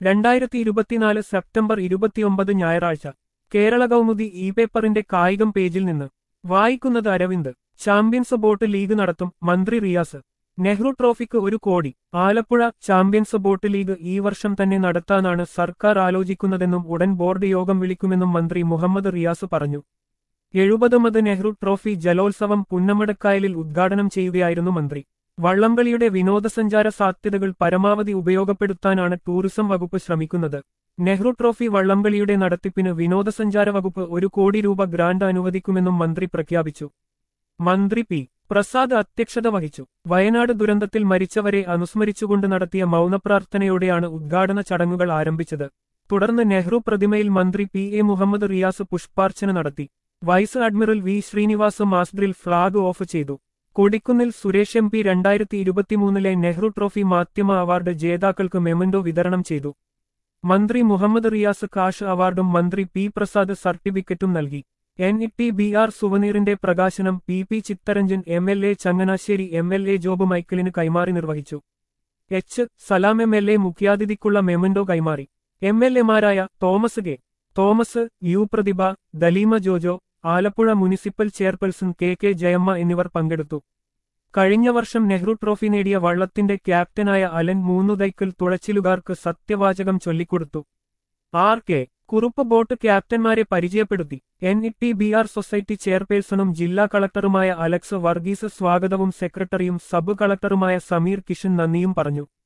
രണ്ടായിരത്തി ഇരുപത്തിനാല് സെപ്റ്റംബർ ഇരുപത്തിയൊമ്പത് ഞായറാഴ്ച കേരള കൗമുദി ഇ പേപ്പറിന്റെ കായികം പേജിൽ നിന്ന് വായിക്കുന്നത് അരവിന്ദ് ചാമ്പ്യൻസ് ബോട്ട് ലീഗ് നടത്തും മന്ത്രി റിയാസ് നെഹ്റു ട്രോഫിക്ക് ഒരു കോടി ആലപ്പുഴ ചാമ്പ്യൻസ് ബോട്ട് ലീഗ് ഈ വർഷം തന്നെ നടത്താനാണ് സർക്കാർ ആലോചിക്കുന്നതെന്നും ഉടൻ ബോർഡ് യോഗം വിളിക്കുമെന്നും മന്ത്രി മുഹമ്മദ് റിയാസ് പറഞ്ഞു എഴുപതാമത് നെഹ്റു ട്രോഫി ജലോത്സവം പുന്നമടക്കായലിൽ ഉദ്ഘാടനം ചെയ്യുകയായിരുന്നു മന്ത്രി വള്ളംകളിയുടെ വിനോദസഞ്ചാര സാധ്യതകൾ പരമാവധി ഉപയോഗപ്പെടുത്താനാണ് ടൂറിസം വകുപ്പ് ശ്രമിക്കുന്നത് നെഹ്റു ട്രോഫി വള്ളംകളിയുടെ നടത്തിപ്പിന് വിനോദസഞ്ചാര വകുപ്പ് ഒരു കോടി രൂപ ഗ്രാന്റ് അനുവദിക്കുമെന്നും മന്ത്രി പ്രഖ്യാപിച്ചു മന്ത്രി പി പ്രസാദ് അധ്യക്ഷത വഹിച്ചു വയനാട് ദുരന്തത്തിൽ മരിച്ചവരെ അനുസ്മരിച്ചുകൊണ്ട് നടത്തിയ മൗനപ്രാർത്ഥനയോടെയാണ് ഉദ്ഘാടന ചടങ്ങുകൾ ആരംഭിച്ചത് തുടർന്ന് നെഹ്റു പ്രതിമയിൽ മന്ത്രി പി എ മുഹമ്മദ് റിയാസ് പുഷ്പാർച്ചന നടത്തി വൈസ് അഡ്മിറൽ വി ശ്രീനിവാസ് മാസ്ഡറിൽ ഫ്ളാഗ് ഓഫ് ചെയ്തു കൊടിക്കുന്നിൽ സുരേഷ് എം പി രണ്ടായിരത്തി ഇരുപത്തിമൂന്നിലെ നെഹ്റു ട്രോഫി മാധ്യമ അവാർഡ് ജേതാക്കൾക്ക് മെമന്റോ വിതരണം ചെയ്തു മന്ത്രി മുഹമ്മദ് റിയാസ് കാഷ് അവാർഡും മന്ത്രി പി പ്രസാദ് സർട്ടിഫിക്കറ്റും നൽകി N E T B R സുവനീറിന്റെ പ്രകാശനം P P Chitharanjan M L A Changanassery M L A Job മൈക്കിളിന് കൈമാറി നിർവഹിച്ചു H Salam M L A മുഖ്യാതിഥിക്കുള്ള മെമന്റോ കൈമാറി എം എൽ എമാരായ Thomas K Thomas U Prathibha Daleema Jojo Alappuzha municipal chairperson K K Jayamma എന്നിവർ പങ്കെടുത്തു കഴിഞ്ഞ വർഷം നെഹ്റു ട്രോഫി നേടിയ വള്ളത്തിന്റെ ക്യാപ്റ്റനായ അലൻ മൂന്നുതൈക്കൽ തുഴച്ചിലുകാർക്ക് സത്യവാചകം ചൊല്ലിക്കൊടുത്തു ആർ കെ കുറുപ്പ് ബോട്ട് ക്യാപ്റ്റന്മാരെ പരിചയപ്പെടുത്തി N E T B R society ചെയർപേഴ്സണും ജില്ലാ കളക്ടറുമായ അലക്സ് വർഗീസ് സ്വാഗതവും സെക്രട്ടറിയും സബ് കളക്ടറുമായ സമീർ കിഷൻ നന്ദിയും പറഞ്ഞു